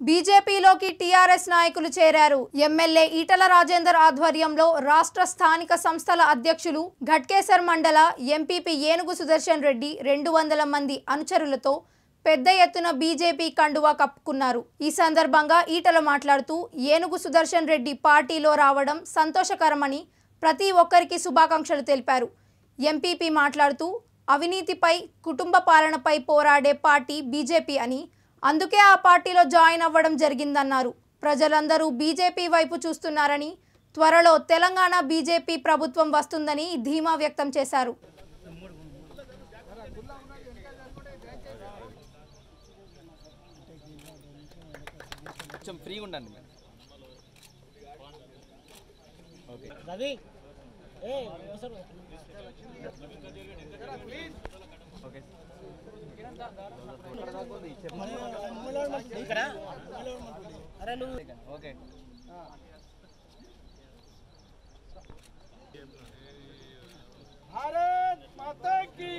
బీజేపీలోకి టీఆర్ఎస్ నాయకులు చేరారు ఎమ్మెల్యే ఈటల రాజేందర్ ఆధ్వర్యంలో రాష్ట్ర స్థానిక సంస్థల అధ్యక్షులు ఘట్కేసర్ మండల ఎంపీపీ ఏనుగు సుదర్శన్ రెడ్డి రెండు వందల మంది అనుచరులతో పెద్ద ఎత్తున బీజేపీ కండువా కప్పుకున్నారు ఈ సందర్భంగా ఈటల మాట్లాడుతూ ఏనుగు సుదర్శన్ రెడ్డి పార్టీలో రావడం సంతోషకరమని ప్రతి ఒక్కరికి శుభాకాంక్షలు తెలిపారు ఎంపీపీ మాట్లాడుతూ అవినీతిపై కుటుంబ పాలనపై పోరాడే పార్టీ బీజేపీ అని అందుకే ఆ పార్టీలో జాయిన్ అవ్వడం జరిగిందన్నారు ప్రజలందరూ బీజేపీ వైపు చూస్తున్నారని త్వరలో తెలంగాణ బీజేపీ ప్రభుత్వం వస్తుందని ధీమా వ్యక్తం చేశారు కొంచెం ఫ్రీగా ఉండండి మీరు ఓకే రవి ఏ ఒకసారి ఓకే ఇక్కడ అరే నువ్వు ఓకే भारत माता की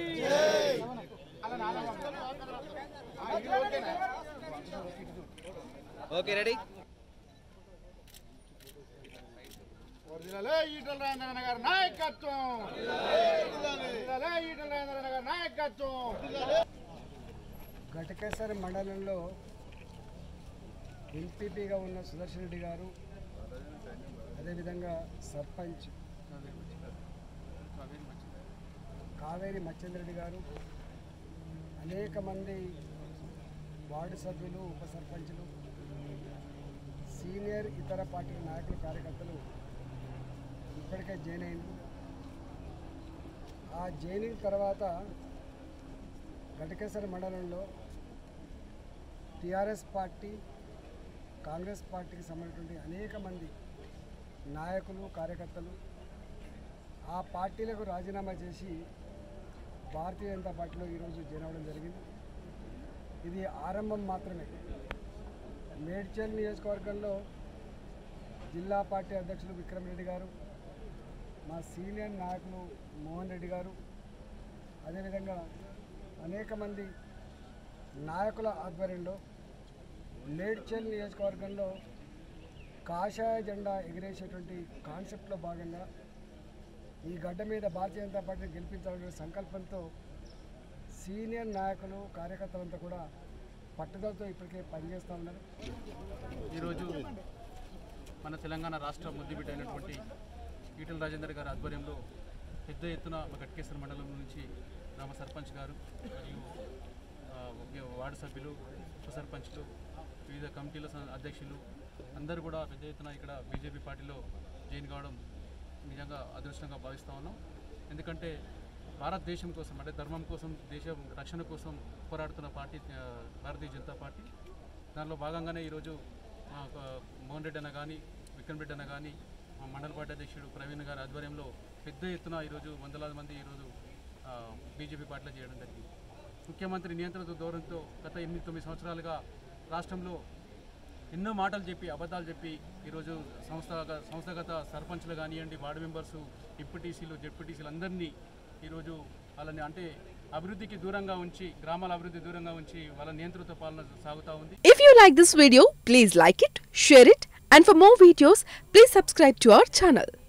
ఓకే రెడీ వర్ధిల్లాలే ఈటల రాజేంద్ర గారి నాయకత్వం వర్ధిల్లాలే ఈటల రాజేంద్ర గారి నాయకత్వం ఘటకేశ్వర మండలంలో ఎంపీపీగా ఉన్న సుదర్శన్ రెడ్డి గారు అదేవిధంగా సర్పంచ్ కావేరి మచ్చేంద్రెడ్డి గారు అనేక మంది వార్డు సభ్యులు ఉప సర్పంచులు సీనియర్ ఇతర పార్టీల నాయకులు కార్యకర్తలు ఇప్పటికే జాయిన్ అయింది ఆ జాయినింగ్ తర్వాత ఘటకేశ్వర మండలంలో టీఆర్ఎస్ పార్టీ కాంగ్రెస్ పార్టీకి సంబంధించినటువంటి అనేక మంది నాయకులు కార్యకర్తలు ఆ పార్టీలకు రాజీనామా చేసి భారతీయ జనతా పార్టీలో ఈరోజు జాయిన్ అవ్వడం జరిగింది ఇది ఆరంభం మాత్రమే మేడ్చల్ నియోజకవర్గంలో జిల్లా పార్టీ అధ్యక్షులు విక్రమ్ రెడ్డి గారు మా సీనియర్ నాయకులు మోహన్ రెడ్డి గారు అదేవిధంగా అనేక మంది నాయకుల ఆధ్వర్యంలో మేడ్చల్ నియోజకవర్గంలో కాషాయ జెండా ఎగిరేసేటువంటి కాన్సెప్ట్లో భాగంగా ఈ గడ్డ మీద భారతీయ జనతా పార్టీని గెలిపించాలనే సంకల్పంతో సీనియర్ నాయకులు కార్యకర్తలంతా కూడా పట్టుదలతో ఇప్పటికే పనిచేస్తూ ఉన్నారు ఈరోజు మన తెలంగాణ రాష్ట్ర ముద్దుబిడ్డ అయినటువంటి ఈటల రాజేందర్ గారి ఆధ్వర్యంలో పెద్ద ఎత్తున మా గట్కేశ్వర మండలం నుంచి గ్రామ సర్పంచ్ గారు మరియు ఆ, ఒకే వార్డు సభ్యులు ఉప సర్పంచ్లు వివిధ కమిటీల స- అధ్యక్షులు అందరూ కూడా పెద్ద ఎత్తున ఇక్కడ బీజేపీ పార్టీలో జాయిన్ కావడం నిజంగా అదృష్టంగా భావిస్తా ఉన్నాం ఎందుకంటే భారతదేశం కోసం అంటే ధర్మం కోసం దేశ రక్షణ కోసం పోరాడుతున్న పార్టీ ఆ, భారతీయ జనతా పార్టీ దానిలో భాగంగానే ఈరోజు మా ఆ, మోహన్ రెడ్డి అన్న కానీ విక్రమ్ రెడ్డి అన్న కానీ మా మండల పార్టీ అధ్యక్షుడు ప్రవీణ్ గారి ఆధ్వర్యంలో పెద్ద ఎత్తున ఈరోజు వందలాది మంది ఈరోజు ఆ, బీజేపీ పార్టీలో చేయడం జరిగింది ముఖ్యమంత్రి నియంత్రణతో ధోరణితో గత ఎనిమిది తొమ్మిది సంవత్సరాలుగా రాష్ట్రంలో ఎన్నో మాటలు చెప్పి అబద్ధాలు చెప్పి ఈరోజు సంస్థ సంస్థగత సర్పంచ్లు కానివ్వండి వార్డు మెంబర్సు డిప్యూటీసీలు జెడ్పీటీసీలు అందరినీ ఈరోజు వాళ్ళని అంటే అభివృద్ధికి దూరంగా ఉంచి గ్రామాల అభివృద్ధి దూరంగా ఉంచి వాళ్ళ నియంత్రిత పాలన సాగుతూ ఉంది If you like this video, please like it, share it, and for more videos, please subscribe to our channel.